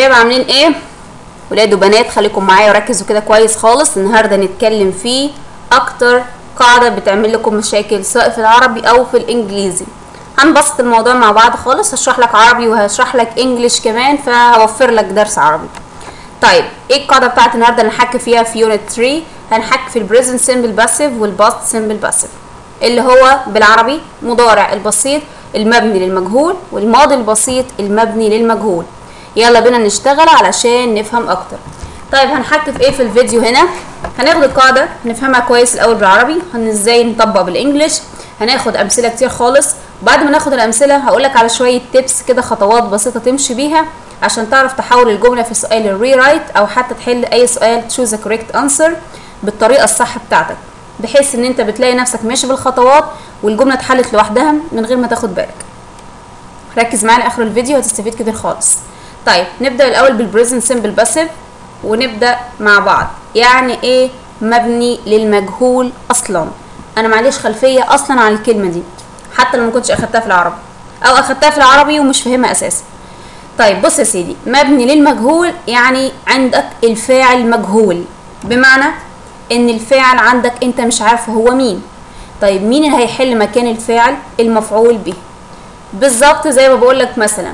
شباب عاملين ايه ولاد وبنات خليكم معايا وركزوا كده كويس خالص النهارده نتكلم في اكتر قاعده بتعمل لكم مشاكل سواء في العربي او في الانجليزي هنبسط الموضوع مع بعض خالص هشرح لك عربي وهشرح لك انجليش كمان فهوفر لك درس عربي طيب ايه القاعده بتاعت النهارده اللي هنحكي فيها في يونت 3 هنحكي في البريزنت سيمبل باسيف والباست سيمبل باسيف اللي هو بالعربي مضارع البسيط المبني للمجهول والماضي البسيط المبني للمجهول يلا بينا نشتغل علشان نفهم اكتر طيب هنحكي في ايه في الفيديو هنا هناخد القاعده نفهمها كويس الاول بالعربي هن ازاي نطبق بالانجلش هناخد امثله كتير خالص بعد ما ناخد الامثله هقولك على شويه تيبس كده خطوات بسيطه تمشي بيها عشان تعرف تحول الجمله في سؤال الري رايت او حتى تحل اي سؤال تشوز كوريكت انسر بالطريقه الصح بتاعتك بحيث ان انت بتلاقي نفسك ماشي بالخطوات والجمله اتحلت لوحدها من غير ما تاخد بالك ركز معانا اخر الفيديو هتستفيد كتير خالص طيب نبدا الاول بالبريزنت سيمبل باسيف ونبدا مع بعض يعني ايه مبني للمجهول اصلا انا معليش خلفيه اصلا عن الكلمه دي حتى لو ما كنتش اخدتها في العربي او اخدتها في العربي ومش فاهمها اساسا طيب بص يا سيدي مبني للمجهول يعني عندك الفاعل مجهول بمعنى ان الفاعل عندك انت مش عارف هو مين طيب مين اللي هيحل مكان الفاعل المفعول به بالظبط زي ما بقول لك مثلا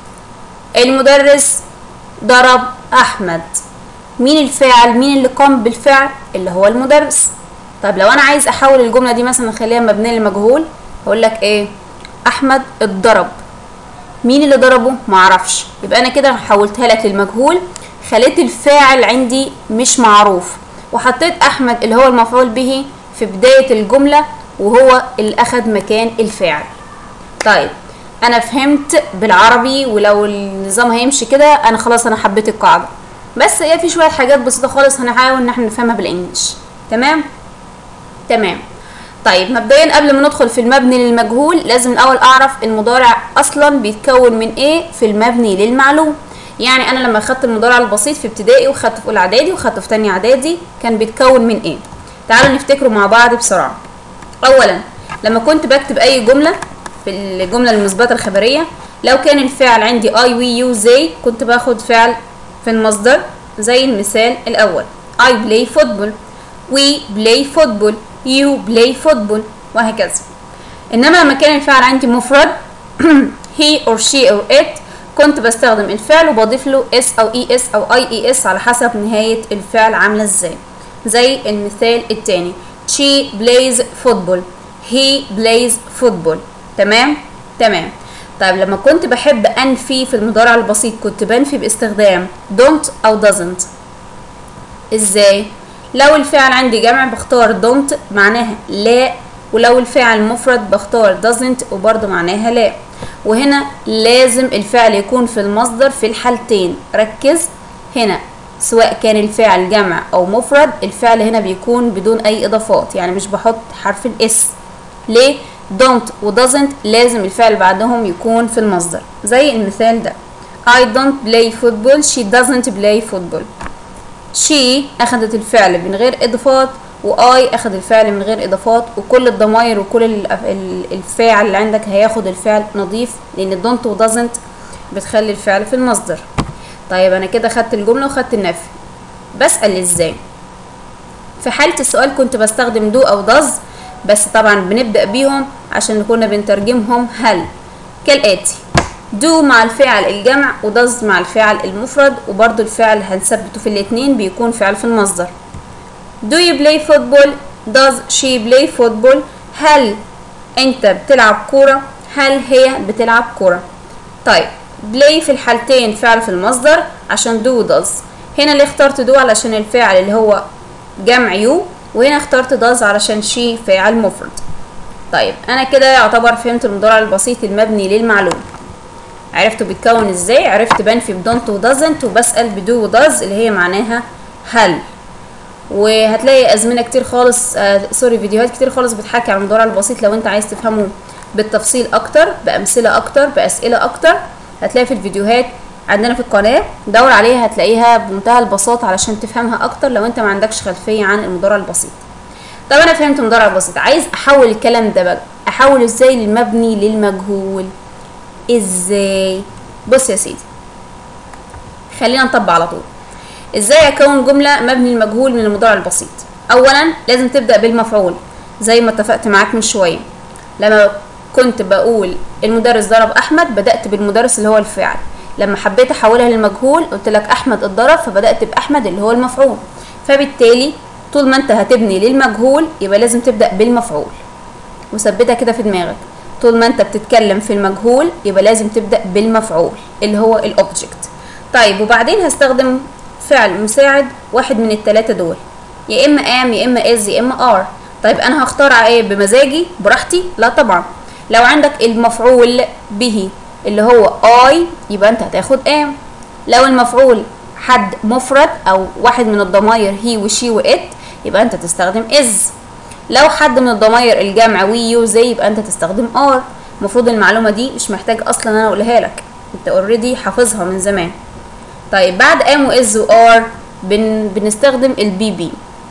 المدرس ضرب احمد مين الفاعل مين اللي قام بالفعل اللي هو المدرس طيب لو انا عايز احول الجمله دي مثلا اخليها مبنيه للمجهول هقول لك ايه احمد اتضرب مين اللي ضربه معرفش يبقى انا كده حولتها لك للمجهول خليت الفاعل عندي مش معروف وحطيت احمد اللي هو المفعول به في بدايه الجمله وهو اللي اخد مكان الفاعل طيب انا فهمت بالعربي ولو النظام هيمشي كده انا خلاص انا حبيت القاعده بس هي في شويه حاجات بسيطه خالص هنحاول ان احنا نفهمها بالانجلش تمام تمام طيب مبدئيا قبل ما ندخل في المبني للمجهول لازم الاول اعرف المضارع اصلا بيتكون من ايه في المبني للمعلوم يعني انا لما خدت المضارع البسيط في ابتدائي وخدته في اولى اعدادي وخدته في تانية اعدادي كان بيتكون من ايه تعالوا نفتكره مع بعض بسرعه اولا لما كنت بكتب اي جمله في الجمله المثبته الخبريه لو كان الفعل عندي اي وي يو زي كنت باخد فعل في المصدر زي المثال الاول I play football we play football you play football وهكذا انما لما كان الفعل عندي مفرد he or she or it كنت بستخدم الفعل وبضيف له اس او اي اس او اي اي اس على حسب نهاية الفعل عاملة ازاي زي المثال التاني she plays football he plays football تمام تمام طيب لما كنت بحب انفي في المضارع البسيط كنت بنفي باستخدام don't او doesn't ازاي لو الفعل عندي جمع بختار don't معناها لا ولو الفعل مفرد بختار doesn't وبرضه معناها لا وهنا لازم الفعل يكون في المصدر في الحالتين ركز هنا سواء كان الفعل جمع او مفرد الفعل هنا بيكون بدون اي اضافات يعني مش بحط حرف الاس ليه don't و doesn't لازم الفعل بعدهم يكون في المصدر زي المثال ده I don't play football she doesn't play football she أخدت الفعل من غير إضافات وآي أخد الفعل من غير إضافات وكل الضمائر وكل الفاعل اللي عندك هياخد الفعل نظيف لأن don't و doesn't بتخلي الفعل في المصدر طيب أنا كده خدت الجملة وخدت النفي بسأل إزاي في حالة السؤال كنت بستخدم do أو does بس طبعا بنبدأ بيهم عشان كنا بنترجمهم هل كالآتي do مع الفعل الجمع و does مع الفعل المفرد وبرضو الفعل هنثبته في الاتنين بيكون فعل في المصدر do you play football does she play football هل انت بتلعب كورة هل هي بتلعب كورة طيب play في الحالتين فعل في المصدر عشان do و does هنا اللي اخترت do علشان الفعل اللي هو جمع يو وهنا اخترت does علشان شي فاعل مفرد طيب انا كده يعتبر فهمت المضارع البسيط المبني للمعلوم عرفت بيتكون ازاي عرفت بنفي بدونت ودازنت وبسأل بدو وداز اللي هي معناها هل وهتلاقي ازمنه كتير خالص آه سوري فيديوهات كتير خالص بتحكي عن المضارع البسيط لو انت عايز تفهمه بالتفصيل اكتر بامثله اكتر باسئله اكتر هتلاقي في الفيديوهات عندنا في القناه دور عليها هتلاقيها بمنتهى البساطه علشان تفهمها اكتر لو انت ما عندكش خلفيه عن المضارع البسيط طب انا فهمت المضارع البسيط عايز احول الكلام ده بقى احوله ازاي للمبني للمجهول ازاي بص يا سيدي خلينا نطبق على طول ازاي اكون جمله مبني المجهول من المضارع البسيط اولا لازم تبدا بالمفعول زي ما اتفقت معاك من شويه لما كنت بقول المدرس ضرب احمد بدات بالمدرس اللي هو الفاعل لما حبيت احولها للمجهول قلت لك احمد اتضرب فبدات باحمد اللي هو المفعول فبالتالي طول ما انت هتبني للمجهول يبقى لازم تبدا بالمفعول وثبتها كده في دماغك طول ما انت بتتكلم في المجهول يبقى لازم تبدا بالمفعول اللي هو الاوبجكت طيب وبعدين هستخدم فعل مساعد واحد من الثلاثه دول يا اما ام يا اما از يا اما ار طيب انا هختار ايه بمزاجي براحتي لا طبعا لو عندك المفعول به اللي هو اي يبقى انت هتاخد ام لو المفعول حد مفرد او واحد من الضماير هي وشي وات يبقى انت تستخدم از لو حد من الضماير الجمع وي يو زي يبقى انت تستخدم ار المفروض المعلومه دي مش محتاج اصلا انا اقولها لك انت اوريدي حافظها من زمان طيب بعد ام واز وار بن بنستخدم البي بي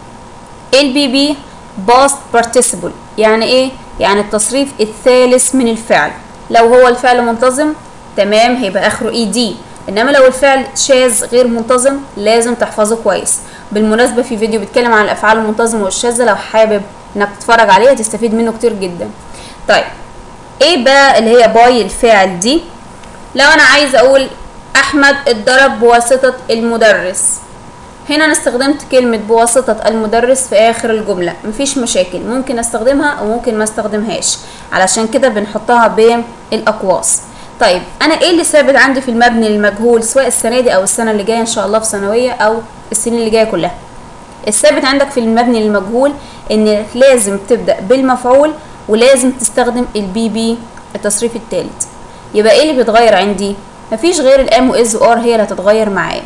البي بي باست participle يعني ايه يعني التصريف الثالث من الفعل لو هو الفعل منتظم تمام هيبقى اخره اي دي انما لو الفعل شاذ غير منتظم لازم تحفظه كويس بالمناسبه في فيديو بيتكلم عن الافعال المنتظمه والشاذه لو حابب انك تتفرج عليه هتستفيد منه كتير جدا طيب ايه بقى اللي هي باي الفاعل دي لو انا عايز اقول احمد اتضرب بواسطه المدرس هنا انا استخدمت كلمة بواسطة المدرس في آخر الجملة مفيش مشاكل ممكن استخدمها أو ممكن ما استخدمهاش علشان كده بنحطها بين الأقواس طيب أنا إيه اللي ثابت عندي في المبني للمجهول سواء السنة دي أو السنة اللي جاية إن شاء الله في ثانوية أو السنين اللي جاية كلها الثابت عندك في المبني للمجهول إن لازم تبدأ بالمفعول ولازم تستخدم البي بي التصريف الثالث يبقى إيه اللي بيتغير عندي مفيش غير الام واز وار هي اللي هتتغير معايا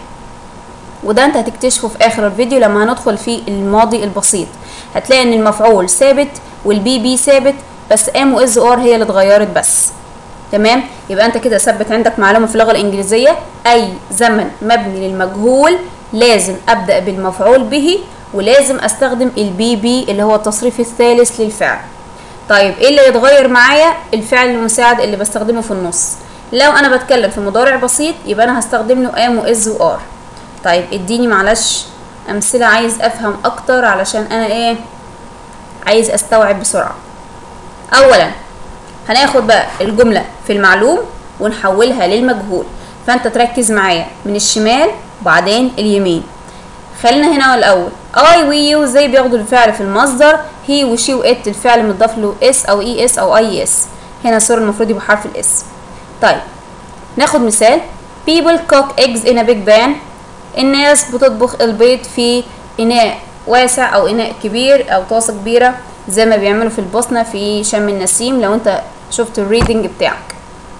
وده انت هتكتشفه في اخر الفيديو لما هندخل في الماضي البسيط هتلاقي ان المفعول ثابت والبي بي ثابت بس ام واز ار هي اللي اتغيرت بس تمام يبقى انت كده ثبت عندك معلومه في اللغه الانجليزيه اي زمن مبني للمجهول لازم ابدا بالمفعول به ولازم استخدم البي بي اللي هو التصريف الثالث للفعل طيب ايه اللي يتغير معايا الفعل المساعد اللي بستخدمه في النص لو انا بتكلم في مضارع بسيط يبقى انا هستخدم له ام واز وار طيب اديني معلش امثله عايز افهم اكتر علشان انا ايه عايز استوعب بسرعه اولا هناخد بقى الجمله في المعلوم ونحولها للمجهول فانت تركز معايا من الشمال وبعدين اليمين خلينا هنا الاول اي وي يو زي بياخدوا الفعل في المصدر هي وشي وات الفعل مضاف له اس او اي اس او اي اس هنا سوري المفروض يبقى حرف الاس طيب ناخد مثال people cook eggs in a big pan الناس بتطبخ البيض في إناء واسع أو إناء كبير أو طاسة كبيرة زي ما بيعملوا في البوسنة في شم النسيم لو أنت شفت الريدنج بتاعك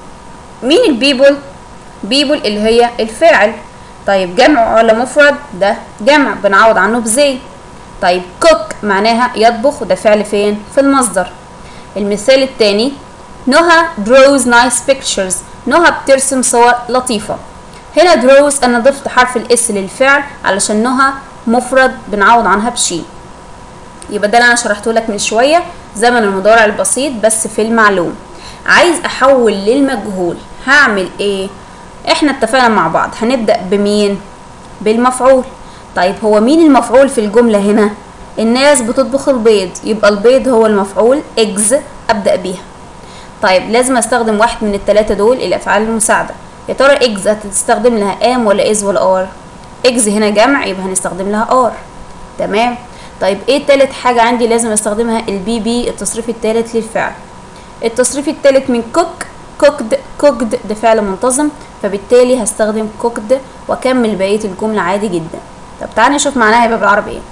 مين البيبل بيبل اللي هي الفاعل طيب جمع ولا مفرد ده جمع بنعوض عنه بزي طيب كوك معناها يطبخ وده فعل فين في المصدر المثال التاني نهى draws nice pictures نهى بترسم صور لطيفة هنا دروس انا ضفت حرف الاس للفعل علشان نهى مفرد بنعوض عنها بشي يبقى ده اللي انا شرحته لك من شويه زمن المضارع البسيط بس في المعلوم عايز احول للمجهول هعمل ايه احنا اتفقنا مع بعض هنبدا بمين بالمفعول طيب هو مين المفعول في الجمله هنا الناس بتطبخ البيض يبقى البيض هو المفعول اجز ابدا بيها طيب لازم استخدم واحد من الثلاثه دول الافعال المساعده يا ترى اكز هتستخدم لها ام ولا از ولا ار اكز هنا جمع يبقى هنستخدم لها ار تمام طيب ايه تالت حاجة عندي لازم استخدمها البي بي التصريف التالت للفعل التصريف التالت من كوك كوكد كوكد ده فعل منتظم فبالتالي هستخدم كوكد واكمل بقية الجملة عادي جدا طب تعالى نشوف معناها يبقى بالعربي ايه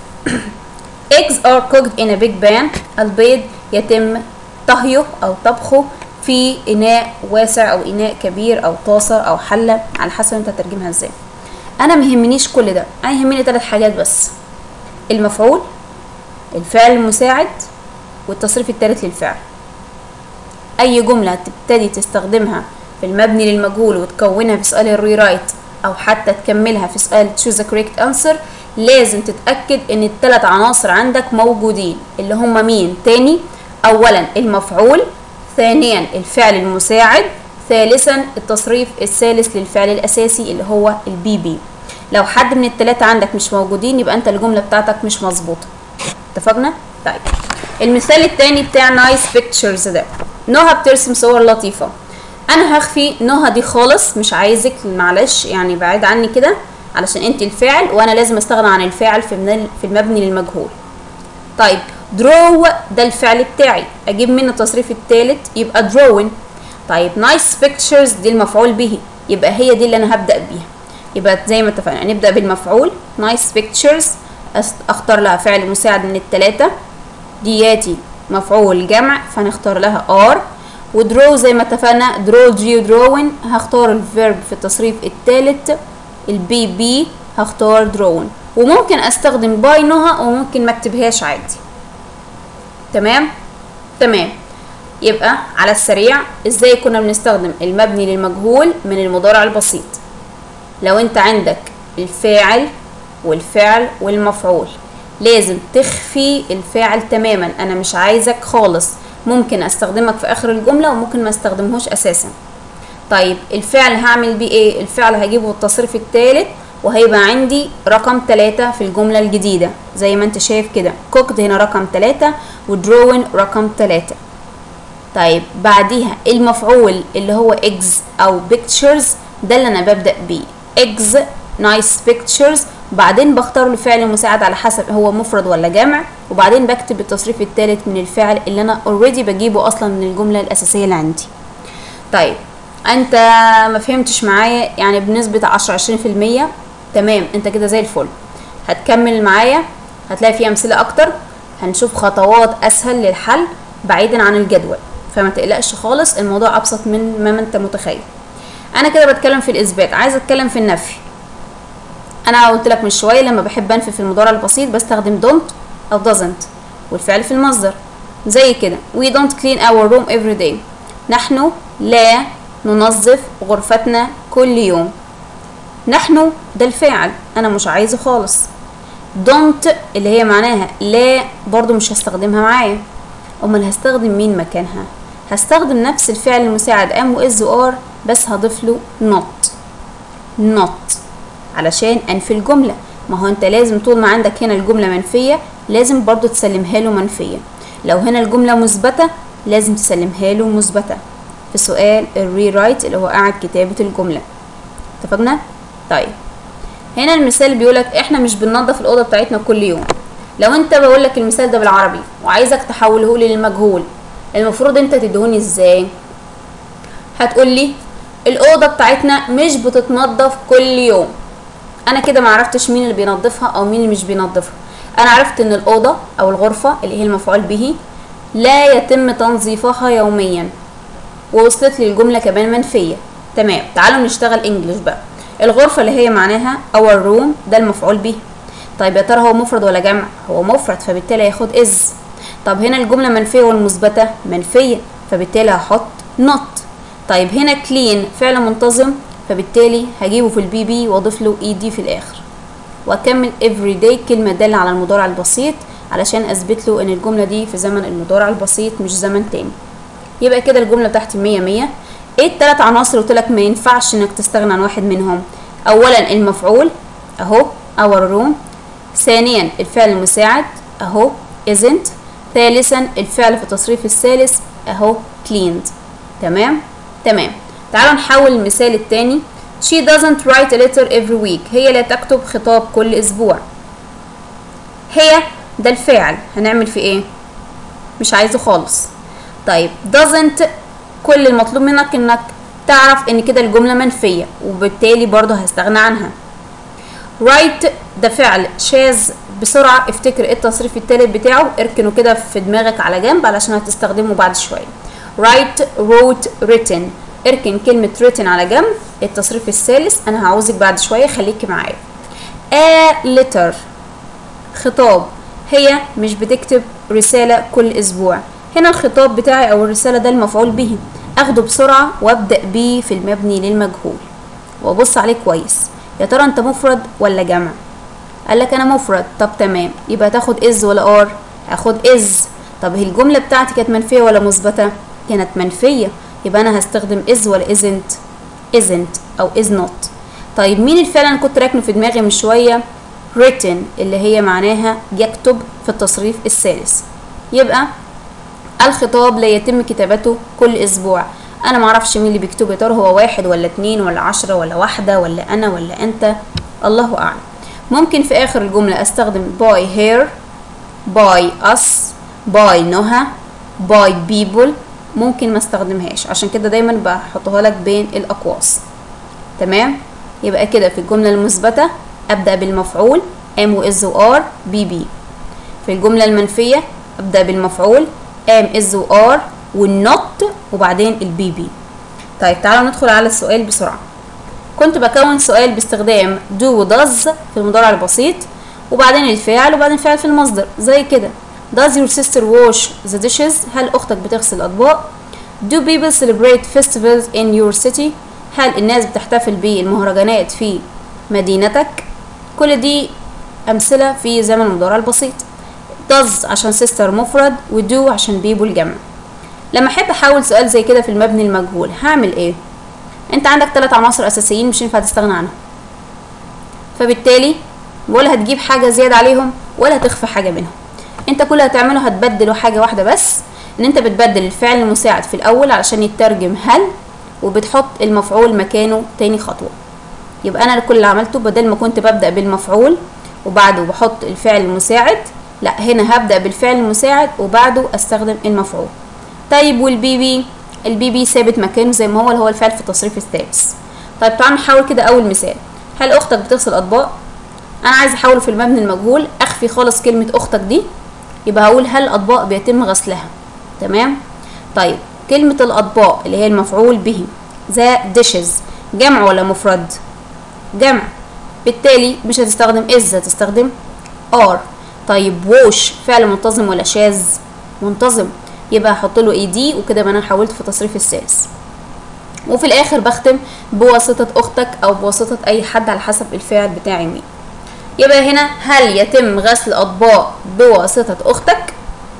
eggs are cooked in a big pan البيض يتم طهيه او طبخه في اناء واسع او اناء كبير او طاسه او حله على حسب انت ترجمها ازاي انا مهمنيش كل ده انا يهمني ثلاث حاجات بس المفعول الفعل المساعد والتصريف الثالث للفعل اي جمله تبتدي تستخدمها في المبني للمجهول وتكونها في سؤال الريرايت او حتى تكملها في سؤال choose the correct answer لازم تتاكد ان الثلاث عناصر عندك موجودين اللي هم مين تاني اولا المفعول ثانيا الفعل المساعد ثالثا التصريف الثالث للفعل الاساسي اللي هو البي بي لو حد من التلاتة عندك مش موجودين يبقى انت الجملة بتاعتك مش مظبوطة اتفقنا طيب المثال التاني بتاع نايس بيكتشرز ده نهى بترسم صور لطيفة انا هخفي نهى دي خالص مش عايزك معلش يعني بعيد عني كده علشان انت الفاعل وانا لازم استغنى عن الفاعل في من- في المبني للمجهول طيب درو ده الفعل بتاعي اجيب منه التصريف الثالث يبقى drawing طيب نايس بيكتشرز دي المفعول به يبقى هي دي اللي انا هبدا بيها يبقى زي ما اتفقنا نبدا بالمفعول نايس بيكتشرز اختار لها فعل مساعد من الثلاثه دياتي مفعول جمع فنختار لها ار ودرو زي ما اتفقنا درو دريو دروين هختار الفيرب في التصريف الثالث البي بي هختار درون وممكن استخدم باي نهى وممكن ما اكتبهاش عادي تمام تمام يبقى على السريع ازاي كنا بنستخدم المبني للمجهول من المضارع البسيط لو انت عندك الفاعل والفعل والمفعول لازم تخفي الفاعل تماما انا مش عايزك خالص ممكن استخدمك في اخر الجملة وممكن ما استخدمهوش اساسا طيب الفعل هعمل بيه ايه الفعل هجيبه التصريف الثالث وهيبقى عندي رقم ثلاثة في الجملة الجديدة زي ما انت شايف كده cooked هنا رقم ثلاثة ودرون رقم ثلاثة طيب بعديها المفعول اللي هو eggs او pictures ده اللي انا ببدأ بيه eggs nice pictures بعدين بختار له فعل مساعد على حسب هو مفرد ولا جمع وبعدين بكتب التصريف الثالث من الفعل اللي انا اوريدي بجيبه اصلا من الجملة الاساسية اللي عندي طيب انت ما فهمتش معايا يعني بنسبة عشرة عشرين في المية تمام انت كده زي الفل هتكمل معايا هتلاقي فيه امثلة اكتر هنشوف خطوات اسهل للحل بعيدا عن الجدول فما تقلقش خالص الموضوع ابسط من ما انت متخيل انا كده بتكلم في الاثبات عايزه اتكلم في النفي انا قلت لك من شويه لما بحب انفي في المضارع البسيط بستخدم don't او doesn't والفعل في المصدر زي كده we don't clean our room every day نحن لا ننظف غرفتنا كل يوم نحن ده الفاعل انا مش عايزه خالص don't اللي هي معناها لا برضو مش هستخدمها معايا امال هستخدم مين مكانها هستخدم نفس الفعل المساعد am و is و are بس هضيف له not not علشان انفي الجمله ما هو انت لازم طول ما عندك هنا الجمله منفيه لازم برضو تسلمها له منفيه لو هنا الجمله مثبته لازم تسلمها له مثبته في سؤال الري رايت اللي هو قاعد كتابه الجمله اتفقنا طيب هنا المثال بيقولك احنا مش بننظف الاوضه بتاعتنا كل يوم لو انت بقولك المثال ده بالعربي وعايزك تحوله لي للمجهول المفروض انت تدهوني ازاي هتقولي الاوضه بتاعتنا مش بتتنضف كل يوم انا كده معرفتش مين اللي بينظفها او مين اللي مش بينظفها انا عرفت ان الاوضه او الغرفه اللي هي المفعول به لا يتم تنظيفها يوميا ووصلت لي الجمله كمان منفيه تمام تعالوا نشتغل انجلش بقى الغرفه اللي هي معناها اور روم ده المفعول به طيب يا ترى هو مفرد ولا جمع هو مفرد فبالتالي هياخد از طب هنا الجمله منفيه والمثبته منفيه فبالتالي هحط not طيب هنا كلين فعل منتظم فبالتالي هجيبه في البي بي واضيف له اي دي في الاخر واكمل every day كلمه داله على المضارع البسيط علشان اثبت له ان الجمله دي في زمن المضارع البسيط مش زمن تاني يبقى كده الجمله بتاعتي 100 100 ايه التلات عناصر قلت لك ما ينفعش انك تستغنى عن واحد منهم اولا المفعول اهو اور روم ثانيا الفعل المساعد اهو isn't ثالثا الفعل في التصريف الثالث اهو cleaned تمام تمام تعالوا نحول المثال التاني she doesn't write a letter every week هي لا تكتب خطاب كل اسبوع هي ده الفاعل هنعمل في ايه مش عايزه خالص طيب doesn't كل المطلوب منك انك تعرف ان كده الجمله منفيه وبالتالي برضه هستغنى عنها write ده فعل شاذ بسرعه افتكر ايه التصريف التالت بتاعه اركنه كده في دماغك على جنب علشان هتستخدمه بعد شويه write wrote written اركن كلمة written على جنب التصريف الثالث انا هعوزك بعد شوية خليكي معايا a letter خطاب هي مش بتكتب رسالة كل اسبوع هنا الخطاب بتاعي او الرسالة ده المفعول به اخده بسرعة وابدأ بيه في المبني للمجهول وابص عليه كويس يا ترى انت مفرد ولا جمع قال لك انا مفرد طب تمام يبقى تاخد از ولا ار هاخد از طب هي الجملة بتاعتي كانت منفية ولا مثبتة كانت منفية يبقى انا هستخدم is ولا isn't isn't او is not طيب مين الفعل انا كنت راكنه في دماغي من شويه written اللي هي معناها يكتب في التصريف الثالث يبقى الخطاب لا يتم كتابته كل اسبوع انا معرفش مين اللي بيكتبه يا ترى هو واحد ولا اتنين ولا عشرة ولا واحدة ولا انا ولا انت الله اعلم ممكن في اخر الجملة استخدم by her by us by نهى by people ممكن ما استخدمهاش عشان كده دايما بحطها لك بين الاقواس تمام يبقى كده في الجملة المثبتة ابدأ بالمفعول am و is و are be be في الجملة المنفية ابدأ بالمفعول am is و are والنوت وبعدين البي بي طيب تعالوا ندخل على السؤال بسرعة كنت بكون سؤال باستخدام do و does في المضارع البسيط وبعدين الفاعل وبعدين الفعل في المصدر زي كده does your sister wash the dishes هل اختك بتغسل الاطباق do people celebrate festivals in your city هل الناس بتحتفل بالمهرجانات في مدينتك كل دي امثله في زمن المضارع البسيط does عشان sister مفرد و do عشان people جمع لما احب احول سؤال زي كده في المبني المجهول هعمل ايه انت عندك ثلاث عناصر اساسيين مش ينفع تستغنى عنهم فبالتالي ولا هتجيب حاجه زياده عليهم ولا هتخفي حاجه منهم انت كل اللي هتعمله هتبدل حاجه واحده بس ان انت بتبدل الفعل المساعد في الاول علشان يترجم هل وبتحط المفعول مكانه تاني خطوه يبقى انا كل اللي عملته بدل ما كنت ببدا بالمفعول وبعده بحط الفعل المساعد لا هنا هبدا بالفعل المساعد وبعده استخدم المفعول طيب والبي بي البي بي ثابت مكانه زي ما هو اللي هو الفعل في التصريف الثالث طيب تعالوا نحاول كده اول مثال هل اختك بتغسل اطباق انا عايز احوله في المبني المجهول اخفي خالص كلمه اختك دي يبقى هقول هل الاطباق بيتم غسلها تمام طيب كلمه الاطباق اللي هي المفعول به ذا dishes جمع ولا مفرد جمع بالتالي مش هتستخدم is هتستخدم are طيب ووش فعل منتظم ولا شاذ منتظم يبقى هحط له اي دي وكده يبقى انا حولت في التصريف الثالث وفي الاخر بختم بواسطه اختك او بواسطه اي حد على حسب الفعل بتاعي مين يبقى هنا هل يتم غسل اطباق بواسطه اختك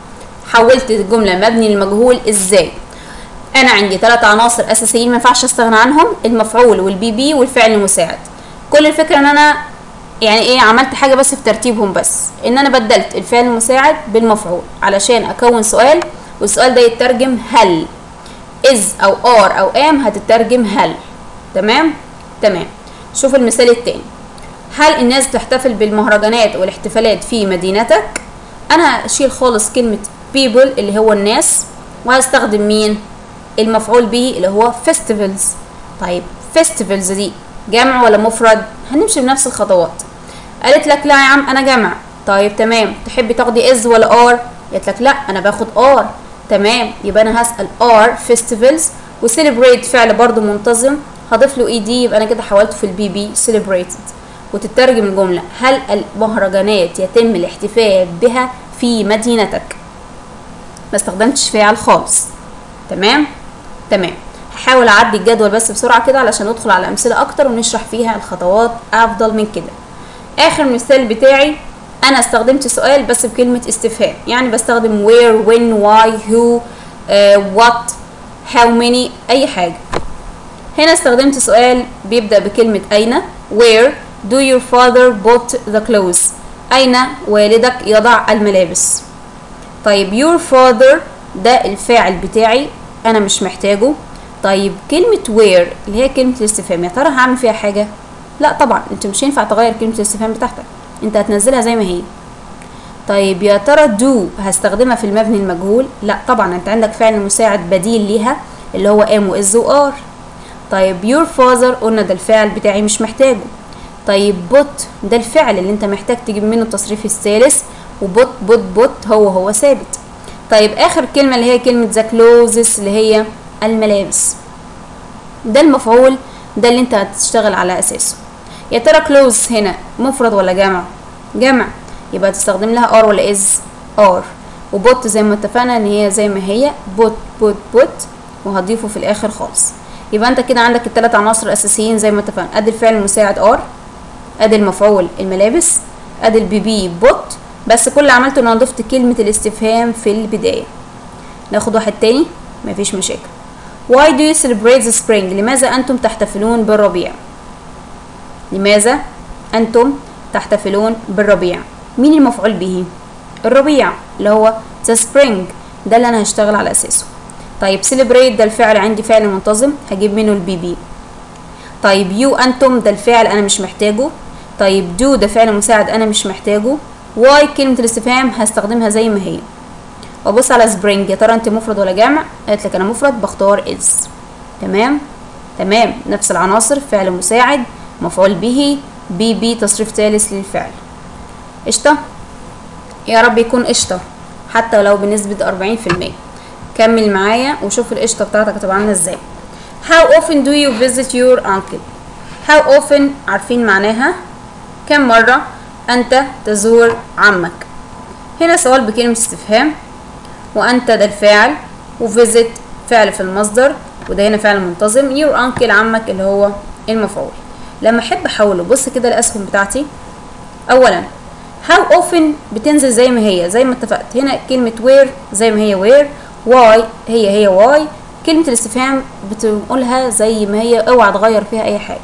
حولت الجمله مبني للمجهول ازاي انا عندي ثلاث عناصر اساسيين ما ينفعش استغنى عنهم المفعول والبي بي والفعل المساعد كل الفكره ان انا يعني ايه عملت حاجه بس في ترتيبهم بس ان انا بدلت الفعل المساعد بالمفعول علشان اكون سؤال والسؤال ده يترجم هل is او are او am هتترجم هل تمام تمام شوف المثال التاني هل الناس بتحتفل بالمهرجانات والاحتفالات في مدينتك انا اشيل خالص كلمه people اللي هو الناس وهستخدم مين المفعول به اللي هو festivals طيب festivals دي جمع ولا مفرد هنمشي بنفس الخطوات قالت لك لا يا عم انا جمع طيب تمام تحبي تاخدي از ولا ار قالت لك لا انا باخد ار تمام يبقى انا هسال ار festivals وسيلبريت فعل برضو منتظم هضيف له اي دي يبقى انا كده حولته في البي بي celebrated وتترجم الجمله هل المهرجانات يتم الاحتفال بها في مدينتك ما استخدمتش فعل خالص تمام تمام هحاول اعدي الجدول بس بسرعه كده علشان ندخل على امثله اكتر ونشرح فيها الخطوات افضل من كده اخر مثال بتاعي انا استخدمت سؤال بس بكلمه استفهام يعني بستخدم where when why who uh, what how many اي حاجه هنا استخدمت سؤال بيبدا بكلمه اين where do your father put the clothes اين والدك يضع الملابس طيب your father ده الفاعل بتاعي انا مش محتاجه طيب كلمة where اللي هي كلمة الاستفهام يا ترى هعمل فيها حاجة؟ لا طبعا انت مش هينفع تغير كلمة الاستفهام بتاعتك انت هتنزلها زي ما هي طيب يا ترى do هستخدمها في المبني المجهول؟ لا طبعا انت عندك فعل مساعد بديل ليها اللي هو am و is و are طيب your father قلنا ده الفعل بتاعي مش محتاجه طيب بوت ده الفعل اللي انت محتاج تجيب منه التصريف الثالث وبوت بوت بوت هو هو ثابت طيب اخر كلمه اللي هي كلمه ذا كلوزس اللي هي الملابس ده المفعول ده اللي انت هتشتغل على اساسه يا ترى كلوز هنا مفرد ولا جمع جمع يبقى تستخدم لها ار ولا از ار وبوت زي ما اتفقنا ان هي زي ما هي بوت بوت بوت وهضيفه في الاخر خالص يبقى انت كده عندك الثلاث عناصر الاساسيين زي ما اتفقنا ادي الفعل المساعد ار ادي المفعول الملابس ادي البي بي بوت بس كل اللي عملته ان انا ضفت كلمه الاستفهام في البدايه ناخد واحد تاني مفيش مشاكل why do you celebrate the spring لماذا أنتم تحتفلون بالربيع لماذا أنتم تحتفلون بالربيع مين المفعول به الربيع اللي هو the spring ده اللي أنا هشتغل على أساسه طيب celebrate ده الفعل عندي فعل منتظم هجيب منه البي بي طيب يو أنتم ده الفعل أنا مش محتاجه طيب do ده فعل مساعد أنا مش محتاجه why كلمة الاستفهام هستخدمها زي ما هي وابص على سبرينج يا ترى انت مفرد ولا جمع قالت لك انا مفرد بختار از تمام تمام نفس العناصر فعل مساعد مفعول به بي بي تصريف ثالث للفعل قشطة يا رب يكون قشطة حتى لو بنسبة أربعين في المية كمل معايا وشوف القشطة بتاعتك هتبقى عاملة ازاي How often do you visit your uncle? How often عارفين معناها كم مرة أنت تزور عمك هنا سؤال بكلمة استفهام وأنت ده الفاعل وفيزيت فعل في المصدر وده هنا فعل منتظم يور أنكل عمك اللي هو المفعول لما أحب أحوله بص كده الأسهم بتاعتي أولا how often بتنزل زي ما هي زي ما اتفقت هنا كلمة where زي ما هي where why هي هي why كلمة الاستفهام بتقولها زي ما هي اوعى تغير فيها أي حاجة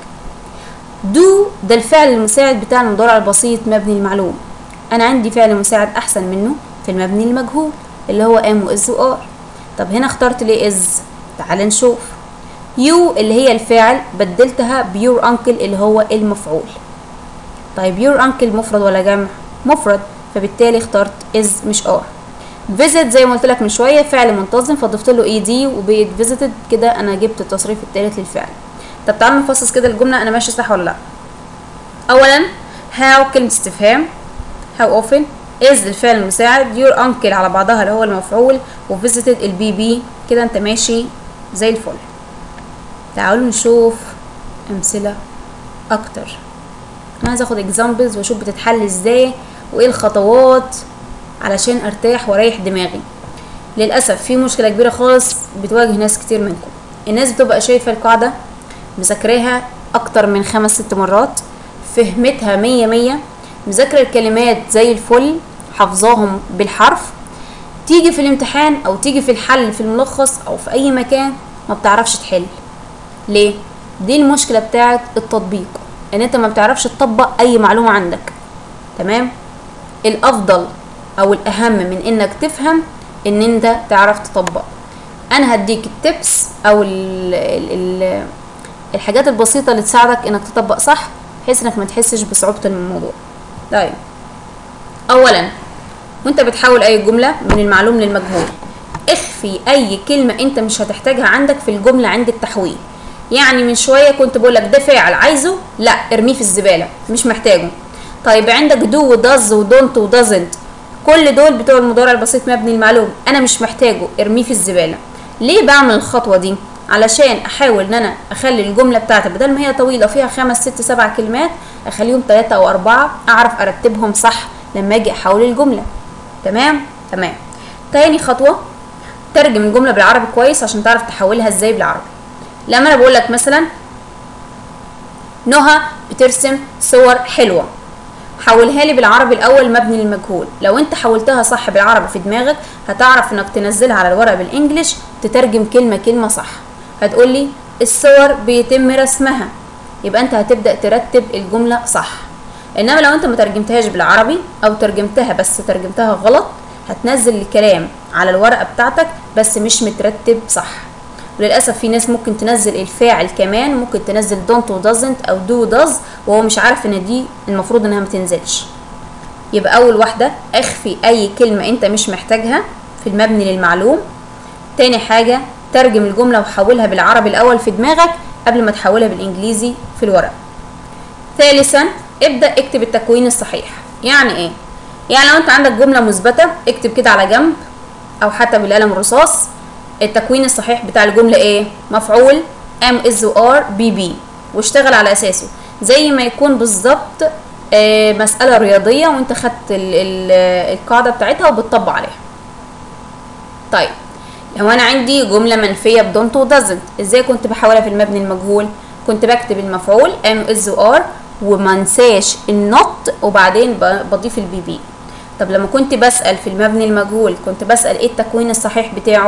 do ده الفعل المساعد بتاع المضارع البسيط مبني المعلوم أنا عندي فعل مساعد أحسن منه في المبني المجهول اللي هو ام واز وار طب هنا اخترت ليه از تعال نشوف يو اللي هي الفاعل بدلتها بيور انكل اللي هو المفعول طيب يور انكل مفرد ولا جمع مفرد فبالتالي اخترت از مش ار فيزيت زي ما قلت لك من شويه فعل منتظم فضفت له اي دي وبقت فيزيتد كده انا جبت التصريف الثالث للفعل طب تعالوا نفصص كده الجمله انا ماشي صح ولا لا اولا هاو كلمه استفهام هاو اوفن از الفعل المساعد يور انكل على بعضها اللي هو المفعول وفيزيتد البي بي كده انت ماشي زي الفل تعالوا نشوف امثله اكتر انا عايزه اخد اكزامبلز واشوف بتتحل ازاي وايه الخطوات علشان ارتاح واريح دماغي للاسف في مشكله كبيره خالص بتواجه ناس كتير منكم الناس بتبقى شايفه القاعده مذاكراها اكتر من خمس ست مرات فهمتها مية مية مذاكرة الكلمات زي الفل حافظاهم بالحرف تيجي في الامتحان او تيجي في الحل في الملخص او في اي مكان ما بتعرفش تحل ليه دي المشكله بتاعه التطبيق ان انت ما بتعرفش تطبق اي معلومه عندك تمام الافضل او الاهم من انك تفهم ان انت تعرف تطبق انا هديك التبس او ال ال ال الحاجات البسيطه اللي تساعدك انك تطبق صح بحيث انك ما تحسش بصعوبه الموضوع طيب اولا وانت بتحول اي جمله من المعلوم للمجهول اخفي اي كلمه انت مش هتحتاجها عندك في الجمله عند التحويل يعني من شويه كنت بقول لك ده فاعل عايزه لا ارميه في الزباله مش محتاجه طيب عندك دو وداز ودونت ودازنت كل دول بتوع المضارع البسيط مبني المعلوم انا مش محتاجه ارميه في الزباله ليه بعمل الخطوه دي علشان احاول ان انا اخلي الجمله بتاعتي بدل ما هي طويله فيها خمس ست سبع كلمات اخليهم ثلاثة او اربعة اعرف ارتبهم صح لما اجي احول الجمله تمام تمام تاني خطوه ترجم الجمله بالعربي كويس عشان تعرف تحولها ازاي بالعربي لما انا بقول لك مثلا نهى بترسم صور حلوه حولها لي بالعربي الاول مبني للمجهول لو انت حولتها صح بالعربي في دماغك هتعرف انك تنزلها على الورق بالانجلش تترجم كلمه كلمه صح هتقول لي الصور بيتم رسمها يبقى انت هتبدا ترتب الجمله صح انما لو انت ما ترجمتهاش بالعربي او ترجمتها بس ترجمتها غلط هتنزل الكلام على الورقه بتاعتك بس مش مترتب صح وللاسف في ناس ممكن تنزل الفاعل كمان ممكن تنزل don't و doesn't او do does وهو مش عارف ان دي المفروض انها ما تنزلش يبقى اول واحده اخفي اي كلمه انت مش محتاجها في المبني للمعلوم تاني حاجه ترجم الجمله وحولها بالعربي الاول في دماغك قبل ما تحولها بالانجليزي في الورق ثالثا ابدا اكتب التكوين الصحيح يعني ايه يعني لو انت عندك جمله مثبته اكتب كده على جنب او حتى بالقلم الرصاص التكوين الصحيح بتاع الجمله ايه مفعول ام از ار بي بي واشتغل على اساسه زي ما يكون بالظبط آه مساله رياضيه وانت خدت ال ال القاعده بتاعتها وبتطبق عليها طيب لو انا عندي جمله منفيه بدونت ودازنت ازاي كنت بحولها في المبني المجهول كنت بكتب المفعول ام از ار وما انساش النوت وبعدين بضيف البي بي طب لما كنت بسال في المبني المجهول كنت بسال ايه التكوين الصحيح بتاعه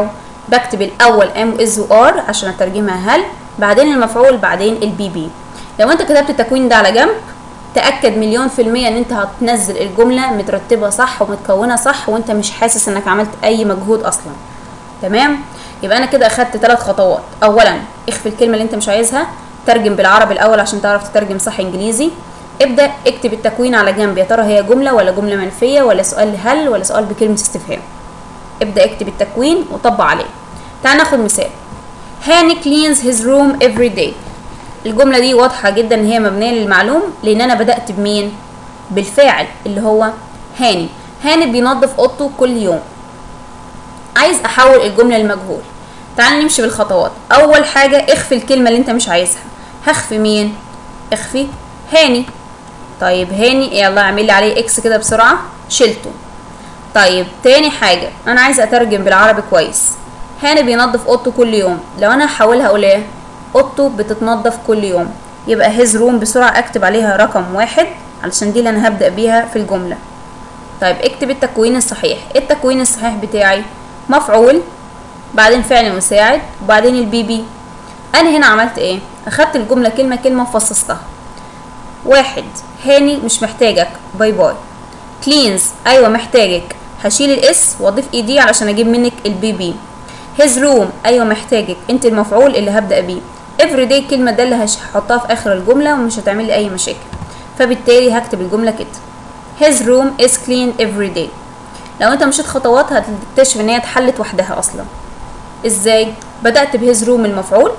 بكتب الاول ام از وار عشان اترجمها هل بعدين المفعول بعدين البي بي لو انت كتبت التكوين ده على جنب تاكد مليون في الميه ان انت هتنزل الجمله مترتبه صح ومتكونه صح وانت مش حاسس انك عملت اي مجهود اصلا تمام يبقى انا كده اخدت ثلاث خطوات اولا اخفي الكلمه اللي انت مش عايزها ترجم بالعربي الاول عشان تعرف تترجم صح انجليزي ابدا اكتب التكوين على جنب يا ترى هي جمله ولا جمله منفيه ولا سؤال هل ولا سؤال بكلمه استفهام ابدا اكتب التكوين وطبق عليه تعال ناخد مثال هاني cleans his room every day الجملة دي واضحة جدا ان هي مبنية للمعلوم لان انا بدأت بمين بالفاعل اللي هو هاني هاني بينظف اوضته كل يوم عايز احول الجملة لمجهول تعال نمشي بالخطوات اول حاجة اخفي الكلمة اللي انت مش عايزها هخفي مين اخفي هاني طيب هاني يلا اعمل لي عليه اكس كده بسرعة شلته طيب تاني حاجة انا عايزة اترجم بالعربي كويس هاني بينظف اوضته كل يوم لو انا هحولها اقول ايه اوضته بتتنظف كل يوم يبقى هيز روم بسرعة اكتب عليها رقم واحد علشان دي اللي انا هبدأ بيها في الجملة طيب اكتب التكوين الصحيح التكوين الصحيح بتاعي مفعول بعدين فعل مساعد وبعدين البي بي انا هنا عملت ايه اخدت الجملة كلمة كلمة وفصصتها واحد هاني مش محتاجك باي باي كلينز ايوه محتاجك هشيل الاس واضيف اي دي علشان اجيب منك البي بي هيز روم ايوه محتاجك انت المفعول اللي هبدا بيه افري داي الكلمه ده اللي هحطها في اخر الجمله ومش هتعمل لي اي مشاكل فبالتالي هكتب الجمله كده his room is clean every day لو انت مشيت خطوات هتكتشف ان هي اتحلت وحدها اصلا ازاي بدات بهيز روم المفعول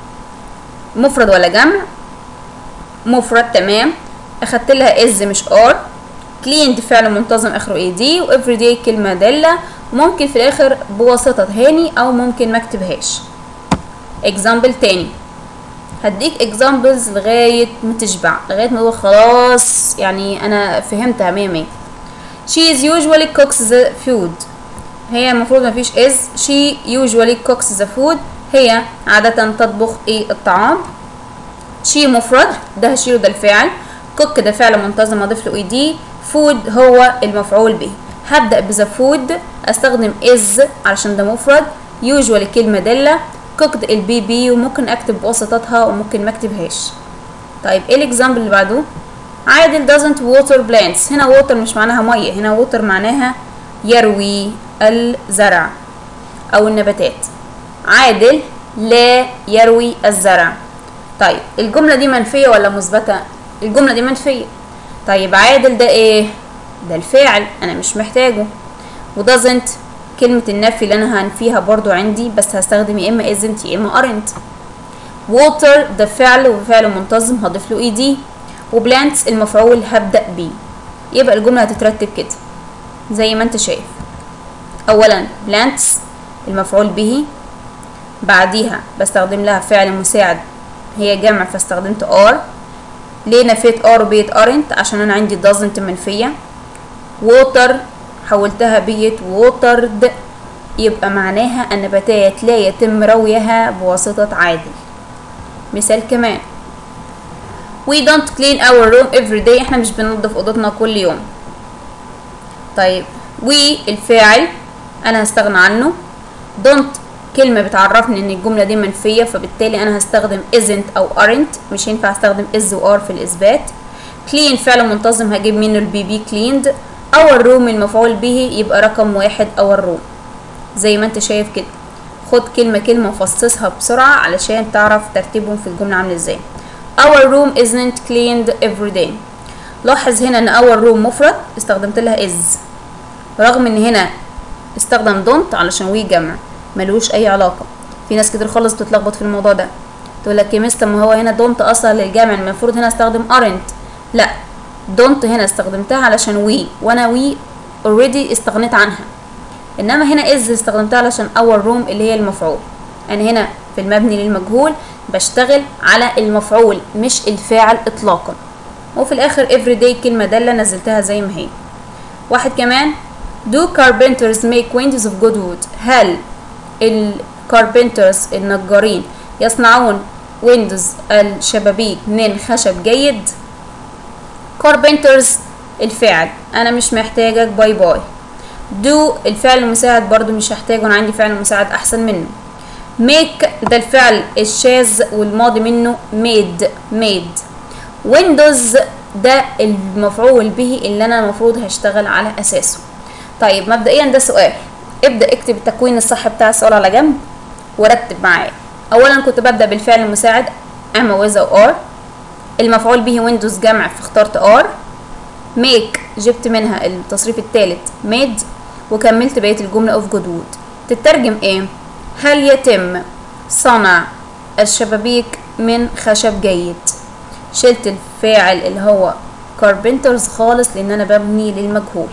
مفرد ولا جمع مفرد تمام اخدت لها از مش ار كلين فعل منتظم اخره اي دي وافري داي كلمه داله وممكن في الاخر بواسطه هاني او ممكن ما اكتبهاش اكزامبل تاني هديك اكزامبلز لغايه ما تشبع لغايه ما تقول خلاص يعني انا فهمتها مية مية she is usually cooks the food هي المفروض ما فيش is she usually cooks the food هي عادة تطبخ ايه الطعام she مفرد ده هشيله ده الفعل cook ده فعل منتظم اضيف له اي دي food هو المفعول به هبدأ بذا فود استخدم is علشان ده مفرد usually كلمة دالة cooked البي بي وممكن اكتب بواسطتها وممكن ما اكتبهاش طيب ايه الاكزامبل اللي بعده عادل doesn't water plants هنا water مش معناها مية هنا water معناها يروي الزرع او النباتات عادل لا يروي الزرع طيب الجملة دي منفية ولا مثبتة الجملة دي منفية طيب عادل ده ايه ده الفاعل انا مش محتاجه وdoesn't كلمة النفي اللي انا هنفيها برضو عندي بس هستخدم يا اما isn't يا اما aren't water ده فعل وفعل منتظم هضيف له اي دي وبلانتس المفعول هبدأ بيه يبقى الجملة هتترتب كده زي ما انت شايف اولا plants المفعول به بعديها بستخدم لها فعل مساعد هي جمع فاستخدمت are ليه نفيت are وبيت aren't عشان انا عندي doesn't منفية water حولتها بيت watered يبقى معناها النباتات لا يتم رويها بواسطة عادل مثال كمان we don't clean our room every day احنا مش بننظف اوضتنا كل يوم طيب we الفاعل انا هستغنى عنه don't كلمة بتعرفني ان الجملة دي منفية فبالتالي انا هستخدم isn't او aren't مش ينفع استخدم is و are في الاثبات clean فعل منتظم هجيب منه البي بي cleaned our room المفعول به يبقى رقم واحد our room زي ما انت شايف كده خد كلمة كلمة وفصصها بسرعة علشان تعرف ترتيبهم في الجملة عامل ازاي our room isn't cleaned every day لاحظ هنا ان our room مفرد استخدمت لها is رغم ان هنا استخدم don't علشان وي جمع ملوش اي علاقة في ناس كتير خالص بتتلخبط في الموضوع ده تقول لك يا مستر ما هو هنا don't اصلا للجمع المفروض هنا استخدم aren't لا don't هنا استخدمتها علشان وي وانا وي already استغنيت عنها انما هنا is استخدمتها علشان our room اللي هي المفعول انا يعني هنا في المبني للمجهول بشتغل على المفعول مش الفاعل اطلاقا وفي الاخر everyday كلمة دالة نزلتها زي ما هي واحد كمان do carpenters make windows of good wood هل الكاربنترز النجارين يصنعون ويندوز الشبابيك من خشب جيد carpenters الفعل انا مش محتاجك باي باي do الفعل المساعد برضو مش هحتاجه انا عندي فعل مساعد احسن منه make ده الفعل الشاذ والماضي منه made made windows ده المفعول به اللي انا المفروض هشتغل على اساسه طيب مبدئيا ده سؤال ابدا اكتب التكوين الصح بتاع السؤال على جنب ورتب معايا اولا كنت ببدا بالفعل المساعد اما وذ او ار المفعول به ويندوز جمع فاخترت ار ميك جبت منها التصريف الثالث ميد وكملت بقيه الجمله اوف جود وود تترجم ايه هل يتم صنع الشبابيك من خشب جيد شلت الفاعل اللي هو كاربنترز خالص لان انا ببني للمجهول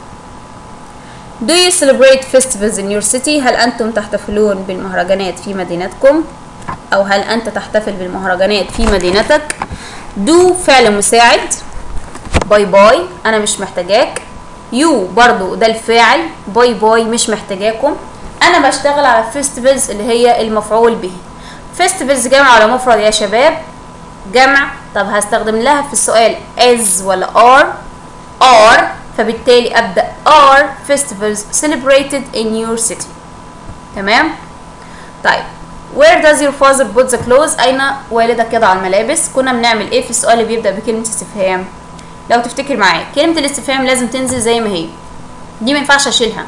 Do you celebrate festivals in your city؟ هل أنتم تحتفلون بالمهرجانات في مدينتكم؟ أو هل أنت تحتفل بالمهرجانات في مدينتك؟ Do فعل مساعد باي باي أنا مش محتاجاك يو برضو ده الفاعل باي باي مش محتاجاكم أنا بشتغل على festivals اللي هي المفعول به festivals جمع على مفرد يا شباب جمع طب هستخدم لها في السؤال as ولا are are فبالتالي ابدا are festivals celebrated in your city تمام طيب where does your father put the clothes اين والدك يضع الملابس كنا بنعمل ايه في السؤال اللي بيبدا بكلمه استفهام لو تفتكر معايا كلمه الاستفهام لازم تنزل زي ما هي دي ما ينفعش اشيلها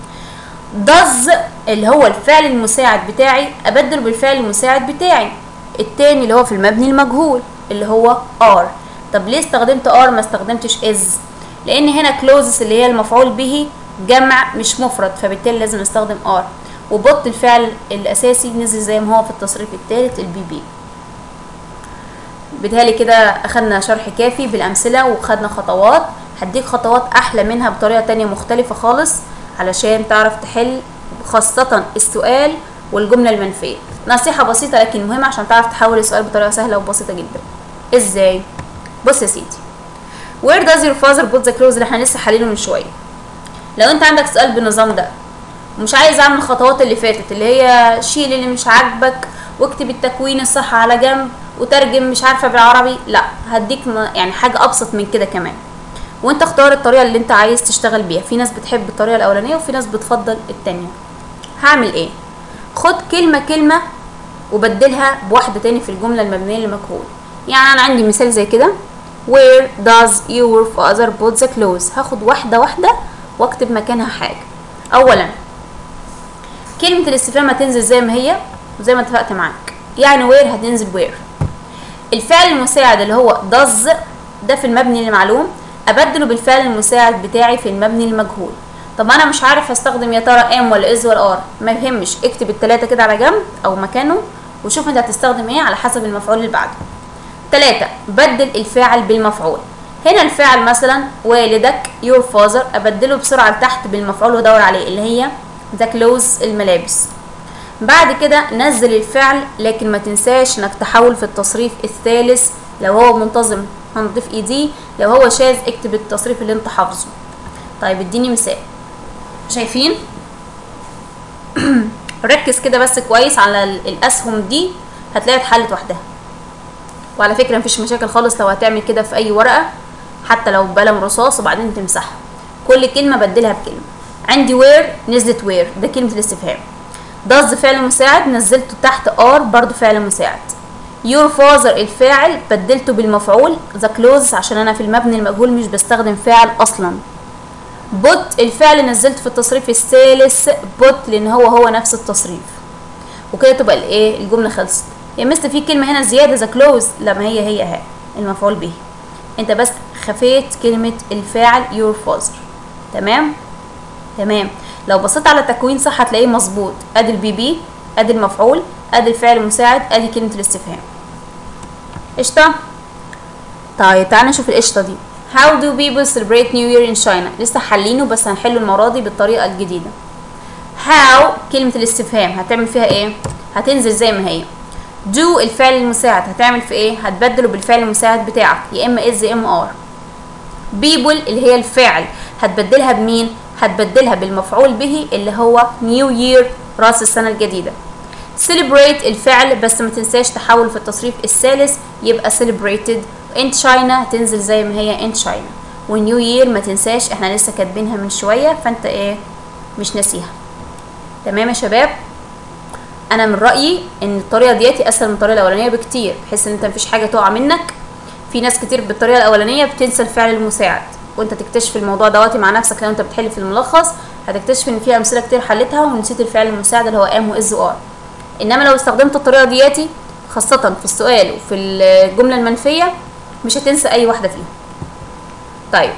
does اللي هو الفعل المساعد بتاعي ابدله بالفعل المساعد بتاعي التاني اللي هو في المبني المجهول اللي هو are طب ليه استخدمت are ما استخدمتش is لان هنا closes اللي هي المفعول به جمع مش مفرد فبالتالي لازم استخدم are وبط الفعل الاساسي نزل زي ما هو في التصريف الثالث البي بي بالتالي كده اخدنا شرح كافي بالامثله وخدنا خطوات هديك خطوات احلى منها بطريقه تانية مختلفه خالص علشان تعرف تحل خاصه السؤال والجمله المنفيه نصيحه بسيطه لكن مهمه عشان تعرف تحول السؤال بطريقه سهله وبسيطه جدا ازاي بص يا سيدي where does your father put the clothes اللي احنا لسه حالينه من شويه لو انت عندك سؤال بالنظام ده ومش عايز اعمل الخطوات اللي فاتت اللي هي شيل اللي مش عاجبك واكتب التكوين الصح على جنب وترجم مش عارفه بالعربي لا هديك يعني حاجه ابسط من كده كمان وانت اختار الطريقه اللي انت عايز تشتغل بيها في ناس بتحب الطريقه الاولانيه وفي ناس بتفضل التانية هعمل ايه خد كلمه كلمه وبدلها بواحده تاني في الجمله المبنيه للمجهول يعني انا عندي مثال زي كده where does your father put the clothes هاخد واحده واحده واكتب مكانها حاجه اولا كلمه الاستفهام هتنزل زي ما هي وزي ما اتفقت معاك يعني where هتنزل where الفعل المساعد اللي هو does ده في المبني للمعلوم ابدله بالفعل المساعد بتاعي في المبني للمجهول طب انا مش عارف هستخدم يا ترى ام ولا از ولا ار ما يهمش اكتب التلاتة كده على جنب او مكانه وشوف انت هتستخدم ايه على حسب المفعول اللي بعده تلاتة بدل الفاعل بالمفعول هنا الفاعل مثلا والدك your father ابدله بسرعة لتحت بالمفعول وادور عليه اللي هي the clothes الملابس بعد كده نزل الفعل لكن ما تنساش انك تحول في التصريف الثالث لو هو منتظم هنضيف اي دي لو هو شاذ اكتب التصريف اللي انت حافظه طيب اديني مثال شايفين ركز كده بس كويس على الاسهم دي هتلاقيها اتحلت وحدها وعلى فكره مفيش مشاكل خالص لو هتعمل كده في اي ورقه حتى لو بقلم رصاص وبعدين تمسحها كل كلمه بدلها بكلمه عندي وير نزلت وير ده كلمه الاستفهام does فعل مساعد نزلته تحت are برضو فعل مساعد your father الفاعل بدلته بالمفعول the clothes عشان انا في المبني المجهول مش بستخدم فاعل اصلا put الفعل نزلت في التصريف الثالث put لان هو هو نفس التصريف وكده تبقى الايه الجمله خلصت يا مستر في كلمه هنا زياده the clothes لما هي هي اهي المفعول به انت بس خفيت كلمه الفاعل your father تمام تمام لو بصيت على التكوين صح هتلاقيه مظبوط ادي البي بي ادي المفعول ادي الفعل المساعد ادي كلمه الاستفهام قشطه طيب تعالى نشوف القشطه دي How do people celebrate New Year in China لسه حلينه بس هنحله المره دي بالطريقه الجديده How كلمه الاستفهام هتعمل فيها ايه هتنزل زي ما هي do الفعل المساعد هتعمل في ايه هتبدله بالفعل المساعد بتاعك يا اما is يا اما are people اللي هي الفاعل هتبدلها بمين هتبدلها بالمفعول به اللي هو نيو يير راس السنة الجديدة celebrate الفعل بس ما تنساش تحول في التصريف الثالث يبقى celebrated in China هتنزل زي ما هي in China ونيو يير ما تنساش احنا لسه كاتبينها من شويه فانت ايه مش ناسيها تمام يا شباب انا من رايي ان الطريقه دياتي اسهل من الطريقه الاولانيه بكتير بحيث ان انت مفيش حاجه تقع منك في ناس كتير بالطريقه الاولانيه بتنسى الفعل المساعد وانت تكتشف الموضوع دواتي مع نفسك لو انت بتحل في الملخص هتكتشف ان في امثله كتير حلتها ونسيت الفعل المساعد اللي هو ام واز وار انما لو استخدمت الطريقه دياتي خاصه في السؤال وفي الجمله المنفيه مش هتنسى اي واحده فيهم طيب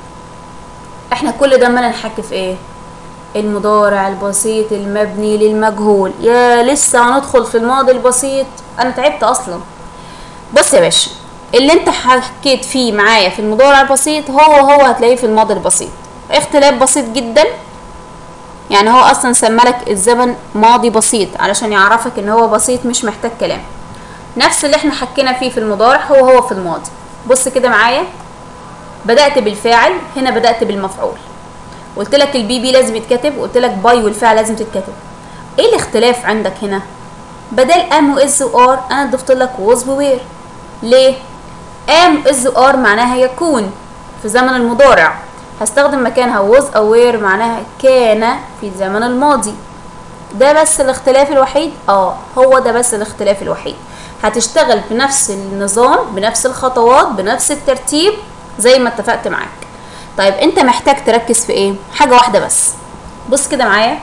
احنا كل ده ما نحكي في ايه المضارع البسيط المبني للمجهول يا لسه هندخل في الماضي البسيط انا تعبت اصلا بص يا باشا اللي انت حكيت فيه معايا في المضارع البسيط هو هو هتلاقيه في الماضي البسيط اختلاف بسيط جدا يعني هو اصلا سمالك الزمن ماضي بسيط علشان يعرفك ان هو بسيط مش محتاج كلام نفس اللي احنا حكينا فيه في المضارع هو هو في الماضي بص كده معايا بدأت بالفاعل هنا بدأت بالمفعول قلت لك البي بي لازم يتكتب وقلت لك باي والفعل لازم تتكتب ايه الاختلاف عندك هنا بدل ام واز وار انا ضفت لك was ووير ليه ام از ار معناها يكون في زمن المضارع هستخدم مكانها was او were معناها كان في زمن الماضي ده بس الاختلاف الوحيد اه هو ده بس الاختلاف الوحيد هتشتغل بنفس النظام بنفس الخطوات بنفس الترتيب زي ما اتفقت معاك طيب انت محتاج تركز في ايه حاجه واحده بس بص كده معايا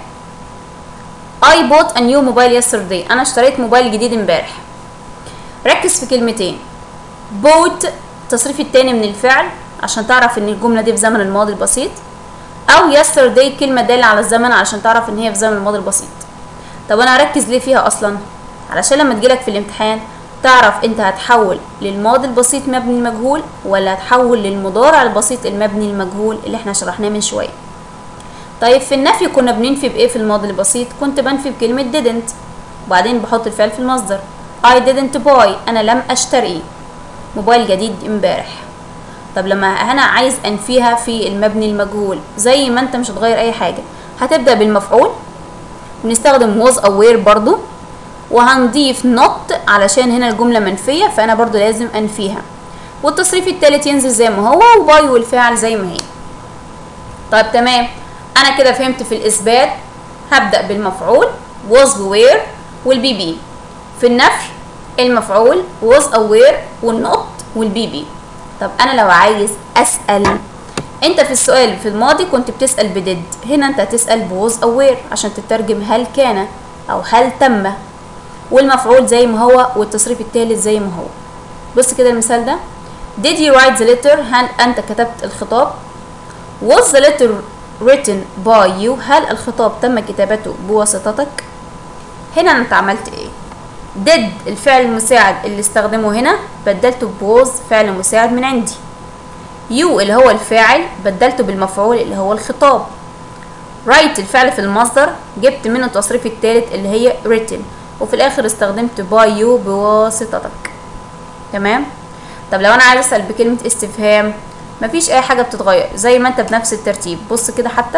I bought a new mobile yesterday انا اشتريت موبايل جديد امبارح ركز في كلمتين bought التصريف التاني من الفعل عشان تعرف ان الجمله دي في زمن الماضي البسيط او yesterday كلمه داله على الزمن عشان تعرف ان هي في زمن الماضي البسيط طب انا اركز ليه فيها اصلا علشان لما تجيلك في الامتحان تعرف انت هتحول للماضي البسيط مبني المجهول ولا هتحول للمضارع البسيط المبني المجهول اللي احنا شرحناه من شويه طيب في النفي كنا بننفي بايه في الماضي البسيط كنت بنفي بكلمه didn't وبعدين بحط الفعل في المصدر I didn't buy انا لم اشتري موبايل جديد امبارح طب لما انا عايز انفيها في المبني المجهول زي ما انت مش هتغير اي حاجه هتبدا بالمفعول ونستخدم was او were برضو وهنضيف not علشان هنا الجمله منفيه فانا برضو لازم انفيها والتصريف التالت ينزل زي ما هو وباي والفعل زي ما هي طيب تمام انا كده فهمت في الاثبات هبدا بالمفعول was وير والبي بي في النفي المفعول was او were والنوت والبي بي طب انا لو عايز اسال انت في السؤال في الماضي كنت بتسال بديد هنا انت هتسال بوز او وير عشان تترجم هل كان او هل تم والمفعول زي ما هو والتصريف الثالث زي ما هو بص كده المثال ده did you write the letter هل انت كتبت الخطاب was the letter written by you هل الخطاب تم كتابته بواسطتك هنا انت عملت ايه did الفعل المساعد اللي استخدمه هنا بدلته بوز فعل مساعد من عندي يو اللي هو الفاعل بدلته بالمفعول اللي هو الخطاب write الفعل في المصدر جبت منه التصريف الثالث اللي هي written وفي الاخر استخدمت by you بواسطتك تمام طب لو انا عايز اسال بكلمه استفهام مفيش اي حاجه بتتغير زي ما انت بنفس الترتيب بص كده حتى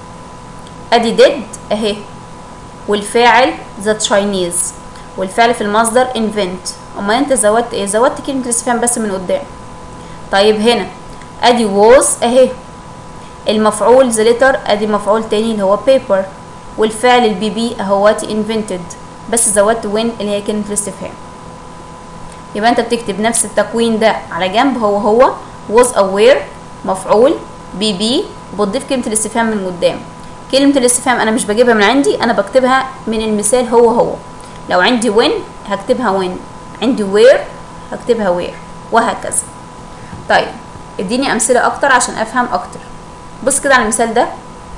ادي did اهي والفاعل the Chinese والفعل في المصدر invent امال انت زودت ايه زودت كلمه الاستفهام بس من قدام طيب هنا ادي was اهي المفعول the letter ادي مفعول تاني اللي هو paper والفعل البي بي اهواتي invented بس زودت when اللي هي كلمه الاستفهام يبقى انت بتكتب نفس التكوين ده على جنب هو هو was او were مفعول بي بي بتضيف كلمه الاستفهام من قدام كلمه الاستفهام انا مش بجيبها من عندي انا بكتبها من المثال هو هو لو عندي when هكتبها when عندي where هكتبها where وهكذا طيب اديني امثله اكتر عشان افهم اكتر بص كده على المثال ده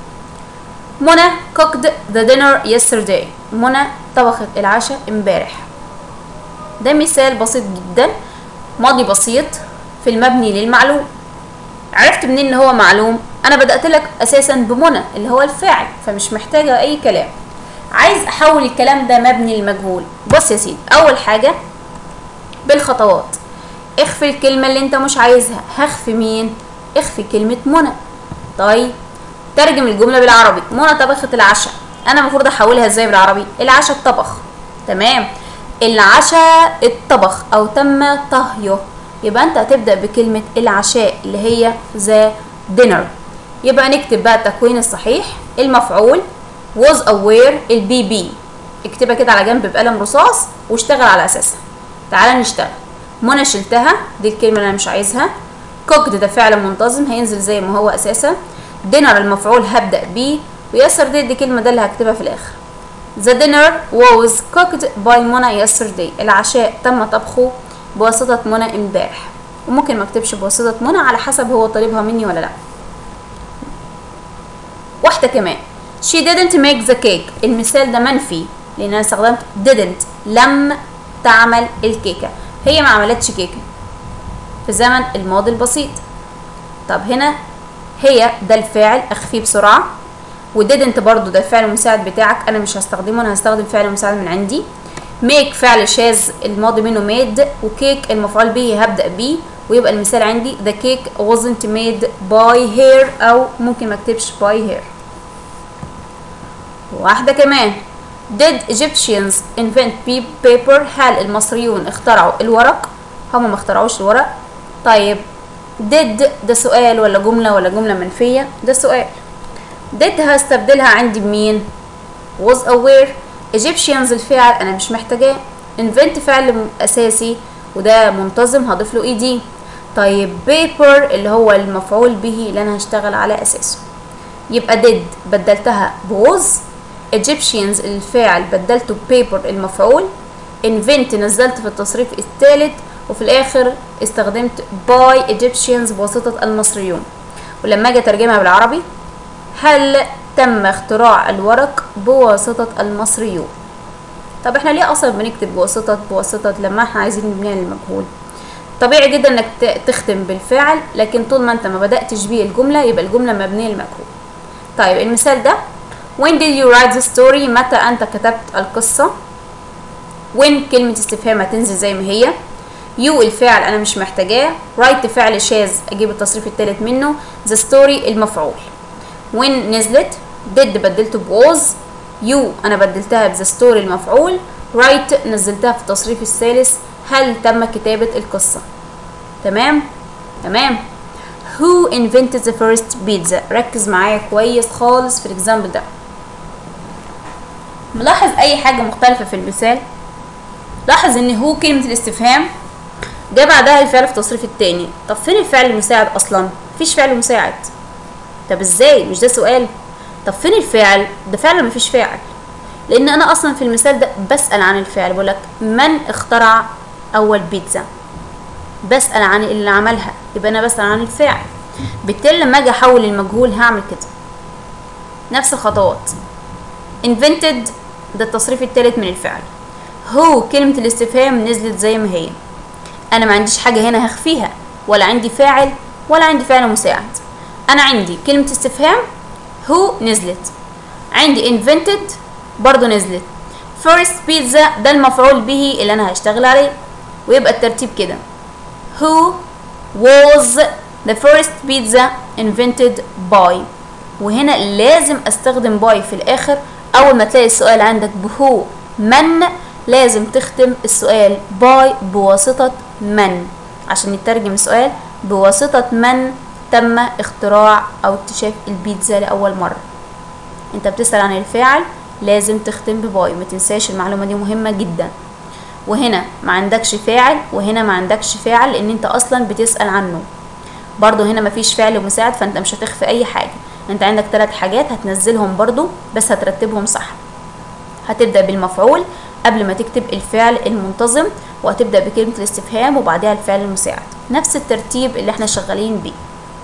منى cooked the dinner yesterday منى طبخت العشاء امبارح ده مثال بسيط جدا ماضي بسيط في المبني للمعلوم عرفت منين ان هو معلوم انا بدات لك اساسا بمنى اللي هو الفاعل فمش محتاجه اي كلام عايز احول الكلام ده مبني لمجهول بص يا سيدي اول حاجه بالخطوات اخفي الكلمه اللي انت مش عايزها هخفي مين اخفي كلمه منى طيب ترجم الجمله بالعربي منى طبخت العشاء انا المفروض احولها ازاي بالعربي العشاء اتطبخ تمام العشاء اتطبخ او تم طهيه يبقى انت هتبدأ بكلمة العشاء اللي هي the dinner يبقى نكتب بقى التكوين الصحيح المفعول was aware البي بي اكتبها كده على جنب بقلم رصاص واشتغل على اساسها تعالى نشتغل منى شلتها دي الكلمة اللي انا مش عايزها cooked ده فعل منتظم هينزل زي ما هو اساسا dinner المفعول هبدأ بيه ويسر دي دي كلمة ده اللي هكتبها في الاخر The dinner was cooked by منى yesterday العشاء تم طبخه بواسطة منى امبارح وممكن ما اكتبش بواسطة منى على حسب هو طالبها مني ولا لا واحدة كمان she didn't make the cake المثال ده منفي لان انا استخدمت didn't لم تعمل الكيكة هي ما عملتش كيكة في الزمن الماضي البسيط طب هنا هي ده الفاعل اخفيه بسرعة وديدنت برضو ده الفعل المساعد بتاعك انا مش هستخدمه انا هستخدم فعل مساعد من عندي ميك فعل شاذ الماضي منه ميد وكيك المفعول به هبدأ بيه ويبقى المثال عندي the cake wasn't made by hair او ممكن ما اكتبش by hair واحدة كمان did Egyptians invent paper هل المصريون اخترعوا الورق هم ما اخترعوش الورق طيب did ده سؤال ولا جملة ولا جملة منفية ده سؤال did هستبدلها عندي بمين was aware Egyptians الفعل انا مش محتاجاه invent فعل اساسي وده منتظم هضيف له ed طيب paper اللي هو المفعول به اللي انا هشتغل على اساسه يبقى did بدلتها بوز Egyptians الفاعل بدلته paper المفعول invent نزلت في التصريف الثالث وفي الاخر استخدمت by Egyptians بواسطة المصريون ولما اجي اترجمها بالعربي هل تم اختراع الورق بواسطة المصريون طب احنا ليه اصلا بنكتب بواسطة بواسطة لما احنا عايزين نبنيها للمجهول طبيعي جدا انك تختم بالفعل لكن طول ما انت ما بدأتش بيه الجملة يبقى الجملة مبنية للمجهول طيب المثال ده when did you write the story متى انت كتبت القصة when كلمة استفهام هتنزل زي ما هي يو الفعل انا مش محتاجاه write فعل شاذ اجيب التصريف الثالث منه the story المفعول when نزلت did بدلته بوز يو انا بدلتها بذا ستوري المفعول write نزلتها في التصريف الثالث هل تم كتابة القصة تمام تمام who invented the first pizza ركز معايا كويس خالص في الاكزامبل ده ملاحظ اي حاجة مختلفة في المثال لاحظ ان هو كلمة الاستفهام جه بعدها الفعل في التصريف التاني طب فين الفعل المساعد اصلا مفيش فعل مساعد طب ازاي مش ده سؤال طب فين الفعل ده فعلا مفيش فاعل لان انا اصلا في المثال ده بسال عن الفعل بقول لك من اخترع اول بيتزا بسال عن اللي عملها يبقى انا بسال عن الفاعل بالتالي لما اجي احول المجهول هعمل كده نفس الخطوات invented ده التصريف الثالث من الفعل هو كلمة الاستفهام نزلت زي ما هي انا ما عنديش حاجة هنا هخفيها ولا عندي فاعل ولا عندي فعل مساعد انا عندي كلمة استفهام هو نزلت عندي invented برضو نزلت first pizza ده المفعول به اللي انا هشتغل عليه ويبقى الترتيب كده who was the first pizza invented by وهنا لازم استخدم by في الاخر اول ما تلاقي السؤال عندك بهو من لازم تختم السؤال by بواسطة من عشان يترجم السؤال بواسطة من تم اختراع او اكتشاف البيتزا لاول مرة انت بتسأل عن الفاعل لازم تختم بباي ما تنساش المعلومة دي مهمة جدا وهنا ما عندكش فاعل وهنا ما عندكش فاعل لان انت اصلا بتسأل عنه برضو هنا مفيش فعل مساعد فانت مش هتخفي اي حاجة انت عندك ثلاث حاجات هتنزلهم برضو بس هترتبهم صح هتبدأ بالمفعول قبل ما تكتب الفعل المنتظم وهتبدأ بكلمة الاستفهام وبعدها الفعل المساعد نفس الترتيب اللي احنا شغالين بيه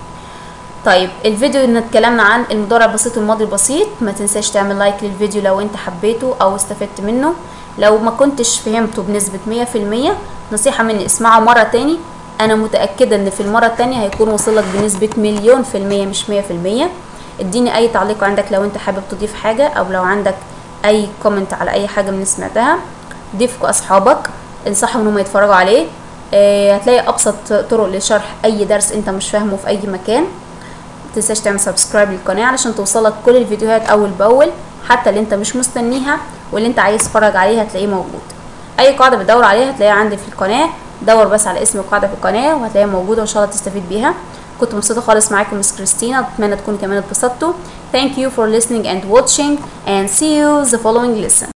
طيب الفيديو اللي اتكلمنا عن المضارع البسيط والماضي البسيط ما تنساش تعمل لايك للفيديو لو انت حبيته او استفدت منه لو ما كنتش فهمته بنسبة مية في المية نصيحة مني اسمعه مرة تاني انا متأكدة ان في المرة التانية هيكون وصلك بنسبة مليون في المية مش مية في المية اديني اي تعليق عندك لو انت حابب تضيف حاجة او لو عندك اي كومنت على اي حاجة من سمعتها ضيفكوا اصحابك انصحهم انهم يتفرجوا عليه اه هتلاقي ابسط طرق لشرح اي درس انت مش فاهمه في اي مكان متنساش تعمل سبسكرايب للقناة علشان توصلك كل الفيديوهات اول باول حتى اللي انت مش مستنيها واللي انت عايز تتفرج عليها هتلاقيه موجود اي قاعدة بتدور عليها هتلاقيها عندي في القناة دور بس على اسم القاعده في القناه وهتلاقيها موجوده وان شاء الله تستفيد بيها كنت مبسوطه خالص معاكم مس كريستينا اتمنى تكونوا كمان اتبسطتوا thank you for listening and watching and see you the following lesson